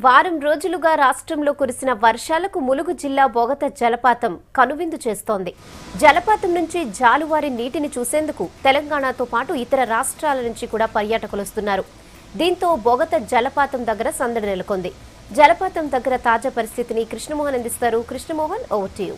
వారం రోజులుగా రాష్ట్రంలో కురిసిన వర్షాలకు ములుగు జిల్లా బొగత జలపాతం కనువిందు చేస్తోంది జలపాతం నుంచి జాలువారి నీటిని చూసేందుకు తెలంగాణతో పాటు ఇతర రాష్ట్రాల నుంచి కూడా పర్యాటకులు వస్తున్నారు దీంతో బొగత జలపాతం దగ్గర సందడి నెలకొంది జలపాతం దగ్గర తాజా పరిస్థితిని కృష్ణమోహన్ అందిస్తారు Krishnamohan over to you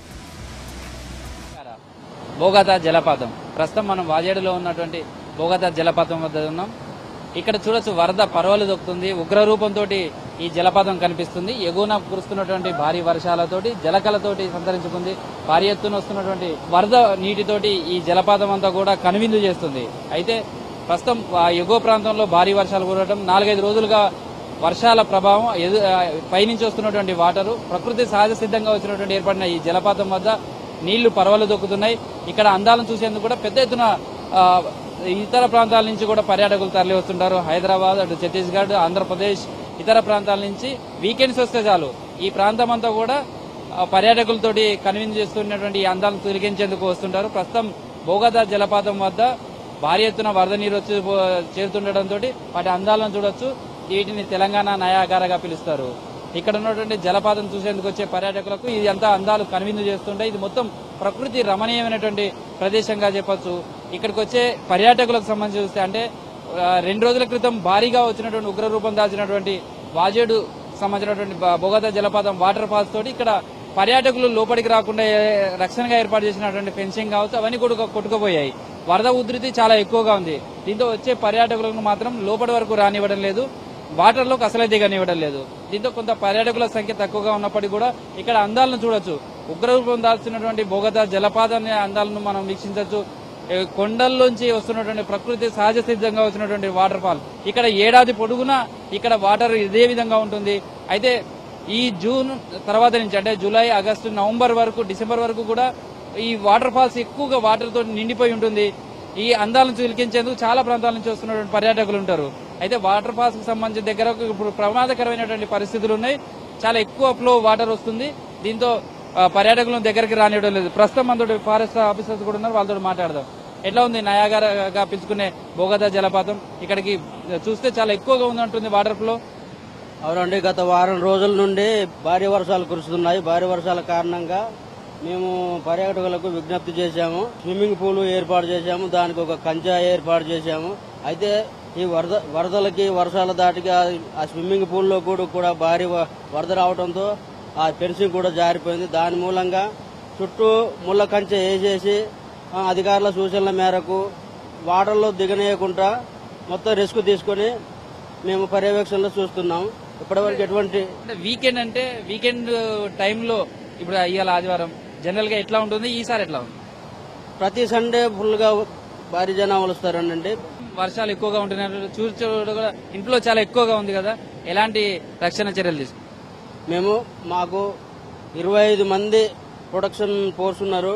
Bogatha జలపాతం ప్రస్తుతం మనం వాజేడులో ఉన్నటువంటి బోగతా జలపాతం వద్ద ఉన్నాం ఇక్కడ చూడొచ్చు వరద పర్వాలు దొక్కుతుంది ఉగ్ర రూపంతో ఈ జలపాతం కనిపిస్తుంది ఎగువన కురుస్తున్నటువంటి భారీ వర్షాలతోటి జలకలతోటి సంతరించుకుంది భారీ ఎత్తున వస్తున్నటువంటి వరద నీటితోటి ఈ జలపాతం అంతా కూడా కనువిందు చేస్తుంది అయితే ప్రస్తుతం ఆ ఎగువ ప్రాంతంలో భారీ వర్షాలు కురవడం నాలుగైదు రోజులుగా వర్షాల ప్రభావం ఎదు ఆ, పైనుంచి వస్తున్నటువంటి వాటరు ప్రకృతి సహజ సిద్ధంగా వచ్చినటువంటి ఏర్పడిన ఈ జలపాతం వద్ద నీళ్లు పరవలు దొక్కుతున్నాయి ఇక్కడ అందాలను చూసేందుకు కూడా పెద్ద ఎత్తున ఆ, ఇతర ప్రాంతాల నుంచి కూడా పర్యాటకులు తరలి వస్తుంటారు హైదరాబాద్ అటు ఛత్తీస్గఢ్ ఆంధ్రప్రదేశ్ ఇతర ప్రాంతాల నుంచి వీకెండ్స్ వస్తే చాలు ఈ ప్రాంతం అంతా కూడా ఆ, పర్యాటకులతోటి కన్విన్స్ చేస్తున్నటువంటి ఈ అందాలను తొలగించేందుకు వస్తుంటారు ప్రస్తుతం బోగదా జలపాతం వద్ద భారీ ఎత్తున వరద నీరు వచ్చి పో- చేరుతుండటంతో వాటి అందాలను చూడొచ్చు వీటిని తెలంగాణ నయాగారగా పిలుస్తారు ఇక్కడ ఉన్నటువంటి జలపాతం చూసేందుకు వచ్చే పర్యాటకులకు ఇది అంతా అందాలు కనువిందు చేస్తుంటే ఇది మొత్తం ప్రకృతి రమణీయమైనటువంటి ప్రదేశంగా చెప్పొచ్చు ఇక్కడికి వచ్చే పర్యాటకులకు సంబంధించి చూస్తే అంటే ఆ, రెండు రోజుల క్రితం భారీగా వచ్చినటువంటి ఉగ్ర రూపం దాల్చినటువంటి వాజేడు సంబంధించినటువంటి బ- బొగత జలపాతం వాటర్ ఫాల్స్ తోటి ఇక్కడ పర్యాటకులు లోపలికి రాకుండా ఏ- రక్షణగా ఏర్పాటు చేసినటువంటి ఫెన్సింగ్ కావచ్చు అవన్నీ కూడా కొట్టుకుపోయాయి వరద ఉధృతి చాలా ఎక్కువగా ఉంది దీంతో వచ్చే పర్యాటకులకు మాత్రం లోపలి వరకు రానివ్వడం లేదు వాటర్ లోకి అసలే దిగనివ్వడం లేదు దీంతో కొంత పర్యాటకుల సంఖ్య తక్కువగా ఉన్నప్పటికీ కూడా ఇక్కడ అందాలను చూడొచ్చు ఉగ్రరూపం దాల్చినటువంటి బొగత జలపాతాన్ని అందాలను మనం వీక్షించవచ్చు ఏ, కొండల్లోంచి వస్తున్నటువంటి ప్రకృతి సహజ సిద్ధంగా వచ్చినటువంటి వాటర్ ఫాల్ ఇక్కడ ఏడాది పొడుగునా ఇక్కడ వాటర్ ఇదే విధంగా ఉంటుంది అయితే ఈ జూన్ తర్వాత నుంచి అంటే జూలై ఆగస్టు నవంబర్ వరకు డిసెంబర్ వరకు కూడా ఈ వాటర్ ఫాల్స్ ఎక్కువగా వాటర్ తోటి నిండిపోయి ఉంటుంది ఈ అందాలను చిలికించేందుకు చాలా ప్రాంతాల నుంచి వస్తున్నటువంటి పర్యాటకులు ఉంటారు అయితే వాటర్ ఫాల్స్ కి సంబంధించిన దగ్గర ఇప్పుడు ప్రమాదకరమైనటువంటి పరిస్థితులు ఉన్నాయి చాలా ఎక్కువ ఫ్లో వాటర్ వస్తుంది దీంతో ఆ, పర్యాటకులను దగ్గరికి రానివ్వడం లేదు ప్రస్తుతం మనతో ఫారెస్ట్ ఆఫీసర్స్ కూడా ఉన్నారు వాళ్ళతో మాట్లాడదాం ఎట్లా ఉంది నయాగారగా పిలుచుకునే బోగదా జలపాతం ఇక్కడికి చూస్తే చాలా ఎక్కువగా ఉందంటుంది వాటర్ ఫ్లో అవునండి గత వారం రోజుల నుండి భారీ వర్షాలు కురుస్తున్నాయి భారీ వర్షాల కారణంగా మేము పర్యాటకులకు విజ్ఞప్తి చేశాము స్విమ్మింగ్ పూల్ ఏర్పాటు చేశాము దానికి ఒక కంచా ఏర్పాటు చేశాము అయితే ఈ వరద వరదలకి వర్షాల దాటికి ఆ- ఆ స్విమ్మింగ్ పూల్లో కూడా కూడా భారీ వ- వరద రావడంతో ఆ ఫెన్సింగ్ కూడా జారిపోయింది దాని మూలంగా చుట్టూ ముళ్ళ కంచె వేసేసి ఆ, అధికారుల సూచనల మేరకు వాటర్లో దిగనీయకుండా మొత్తం రిస్క్ తీసుకొని మేము పర్యవేక్షణలో చూస్తున్నాము ఇప్పటివరకు ఎటువంటి అంటే వీకెండ్ అంటే వీకెండ్ టైంలో ఇప్పుడు ఇవాళ ఆదివారం జనరల్ గా ఎట్లా ఉంటుంది ఈసారి ఎట్లా ఉంది ప్రతి సండే ఫుల్ గా భారీ జనాలు వస్తారండి వర్షాలు ఎక్కువగా ఉంటున్నారు చూసి కూడా ఇంట్లో చాలా ఎక్కువగా ఉంది కదా ఎలాంటి రక్షణ చర్యలు తీసుకు మేము మాకు ఇరవై ఐదు మంది ప్రొడక్షన్ ఫోర్స్ ఉన్నారు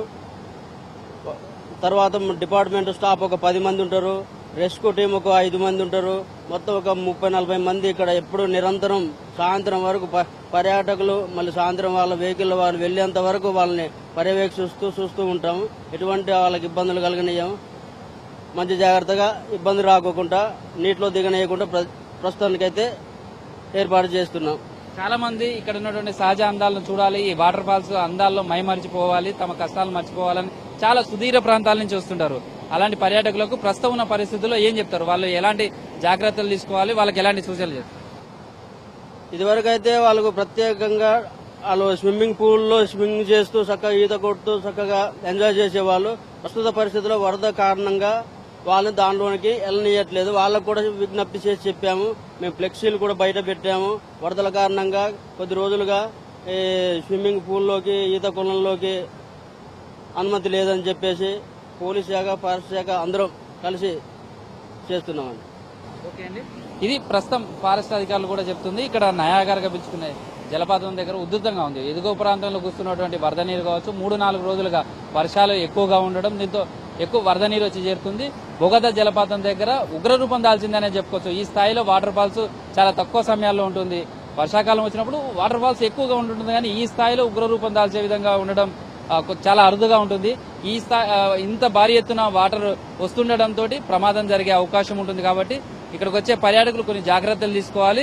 తర్వాత డిపార్ట్మెంట్ స్టాఫ్ ఒక పది మంది ఉంటారు రెస్క్యూ టీం ఒక ఐదు మంది ఉంటారు మొత్తం ఒక ముప్పై నలభై మంది ఇక్కడ ఎప్పుడు నిరంతరం సాయంత్రం వరకు ప- పర్యాటకులు మళ్ళీ సాయంత్రం వాళ్ళ వెహికల్ వాళ్ళు వెళ్ళేంత వరకు వాళ్ళని పర్యవేక్షిస్తూ చూస్తూ ఉంటాము ఎటువంటి వాళ్ళకి ఇబ్బందులు కలగనీయము మంచి జాగ్రత్తగా ఇబ్బంది రాకోకుండా నీటిలో దిగనీయకుండా ప్ర- ప్రస్తుతానికైతే ఏర్పాటు చేస్తున్నాం చాలా మంది ఇక్కడ ఉన్నటువంటి సహజ అందాలను చూడాలి ఈ వాటర్ ఫాల్స్ అందాల్లో మై మర్చిపోవాలి తమ కష్టాలు మర్చిపోవాలని చాలా సుదీర ప్రాంతాల నుంచి వస్తుంటారు అలాంటి పర్యాటకులకు ప్రస్తుతం ఉన్న పరిస్థితుల్లో ఏం చెప్తారు వాళ్ళు ఎలాంటి జాగ్రత్తలు తీసుకోవాలి వాళ్ళకి ఎలాంటి సూచనలు చేస్తారు ఇదివరకు అయితే వాళ్ళకు ప్రత్యేకంగా వాళ్ళు స్విమ్మింగ్ పూల్లో స్విమ్మింగ్ చేస్తూ చక్కగా ఈత కొడుతూ చక్కగా ఎంజాయ్ చేసేవాళ్ళు ప్రస్తుత పరిస్థితిలో వరద కారణంగా వాళ్ళని దాంట్లోనికి వెళ్ళనీయట్లేదు వాళ్ళకు కూడా విజ్ఞప్తి చేసి చెప్పాము మేము ఫ్లెక్సీలు కూడా బయట పెట్టాము వరదల కారణంగా కొద్ది రోజులుగా ఈ స్విమ్మింగ్ పూల్లోకి ఈత కులంలోకి అనుమతి లేదని చెప్పేసి పోలీస్ శాఖ ఫారెస్ట్ శాఖ అందరం కలిసి చేస్తున్నామండి ఓకే అండి ఇది ప్రస్తుతం ఫారెస్ట్ అధికారులు కూడా చెప్తుంది ఇక్కడ నయాగారగా పిలుచుకునే జలపాతం దగ్గర ఉధృతంగా ఉంది ఎదుగో ప్రాంతంలో కూస్తున్నటువంటి వరద నీరు కావచ్చు మూడు నాలుగు రోజులుగా వర్షాలు ఎక్కువగా ఉండడం దీంతో ఎక్కువ వరద నీరు వచ్చి చేరుతుంది బొగద జలపాతం దగ్గర ఉగ్ర రూపం దాల్చిందనే చెప్పుకోవచ్చు ఈ స్థాయిలో వాటర్ ఫాల్స్ చాలా తక్కువ సమయాల్లో ఉంటుంది వర్షాకాలం వచ్చినప్పుడు వాటర్ ఫాల్స్ ఎక్కువగా ఉంటుంటుంది కానీ ఈ స్థాయిలో ఉగ్ర రూపం దాల్చే విధంగా ఉండడం ఆ, కొ- చాలా అరుదుగా ఉంటుంది ఈ స్థా ఆ, ఇంత భారీ ఎత్తున వాటర్ వస్తుండడం తోటి ప్రమాదం జరిగే అవకాశం ఉంటుంది కాబట్టి ఇక్కడికి వచ్చే పర్యాటకులు కొన్ని జాగ్రత్తలు తీసుకోవాలి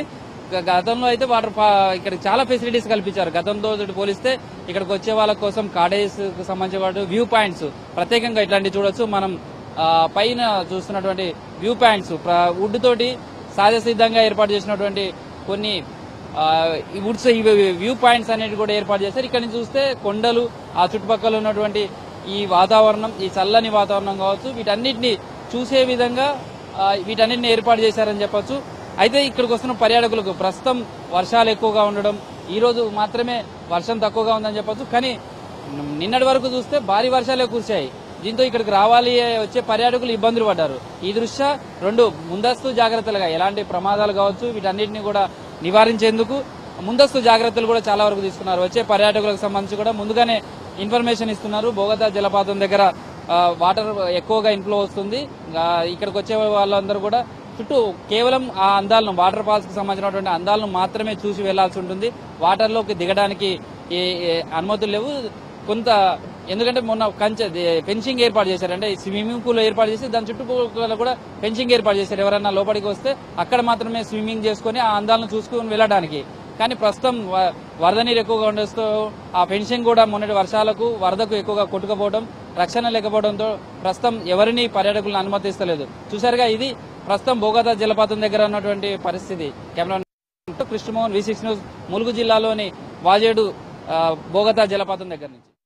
గ- గతంలో అయితే వాటర్ ఫా- ఇక్కడ చాలా ఫెసిలిటీస్ కల్పించారు గతంతో పోలిస్తే ఇక్కడికి వచ్చే వాళ్ళ కోసం కాటేజ్ కు సంబంధించిన వాటి వ్యూ పాయింట్స్ ప్రత్యేకంగా ఇట్లాంటివి చూడొచ్చు మనం ఆ, పైన చూస్తున్నటువంటి వ్యూ పాయింట్స్ వుడ్ తోటి సహజ సిద్ధంగా ఏర్పాటు చేసినటువంటి కొన్ని ఆ, ఈ వుడ్స్ ఈ వ్యూ పాయింట్స్ అనేవి కూడా ఏర్పాటు చేశారు ఇక్కడ నుంచి చూస్తే కొండలు ఆ చుట్టుపక్కల ఉన్నటువంటి ఈ వాతావరణం ఈ చల్లని వాతావరణం కావచ్చు వీటన్నిటిని చూసే విధంగా ఆ, వీటన్నిటిని ఏర్పాటు చేశారని చెప్పొచ్చు అయితే ఇక్కడికి వస్తున్న పర్యాటకులకు ప్రస్తుతం వర్షాలు ఎక్కువగా ఉండడం ఈ రోజు మాత్రమే వర్షం తక్కువగా ఉందని చెప్పొచ్చు కానీ నిన్నటి వరకు చూస్తే భారీ వర్షాలే కురిశాయి దీంతో ఇక్కడికి రావాలి వచ్చే పర్యాటకులు ఇబ్బందులు పడ్డారు ఈ దృష్ట్యా రెండు ముందస్తు జాగ్రత్తలుగా ఎలాంటి ప్రమాదాలు కావచ్చు వీటన్నిటిని కూడా నివారించేందుకు ముందస్తు జాగ్రత్తలు కూడా చాలా వరకు తీసుకున్నారు వచ్చే పర్యాటకులకు సంబంధించి కూడా ముందుగానే ఇన్ఫర్మేషన్ ఇస్తున్నారు బోగతా జలపాతం దగ్గర ఆ, వాటర్ ఎక్కువగా ఇన్ఫ్లో వస్తుంది ఆ, ఇక్కడికి వచ్చే వాళ్ళందరూ కూడా చుట్టూ కేవలం ఆ అందాలను వాటర్ ఫాల్స్ కి సంబంధించినటువంటి అందాలను మాత్రమే చూసి వెళ్లాల్సి ఉంటుంది వాటర్ లోకి దిగడానికి ఏ ఏ అనుమతులు లేవు కొంత ఎందుకంటే మొన్న కంచె ఫెన్సింగ్ ఏర్పాటు చేశారు అంటే స్విమ్మింగ్ పూల్ ఏర్పాటు చేసి దాని చుట్టుపక్కల కూడా ఫెన్సింగ్ ఏర్పాటు చేశారు ఎవరైనా లోపలికి వస్తే అక్కడ మాత్రమే స్విమ్మింగ్ చేసుకుని ఆ అందాలను చూసుకుని వెళ్ళడానికి కానీ ప్రస్తుతం వ- వరద నీరు ఎక్కువగా ఉండేస్తూ ఆ ఫెన్సింగ్ కూడా మొన్నటి వర్షాలకు వరదకు ఎక్కువగా కొట్టుకుపోవడం రక్షణ లేకపోవడంతో ప్రస్తుతం ఎవరిని పర్యాటకులను అనుమతిస్తలేదు చూసారుగా ఇది ప్రస్తుతం బోగతా జలపాతం దగ్గర ఉన్నటువంటి పరిస్థితి camera Krishnamohan V six news Mulugu జిల్లాలోని వాజేడు ఆ, బోగతా జలపాతం దగ్గర నుంచి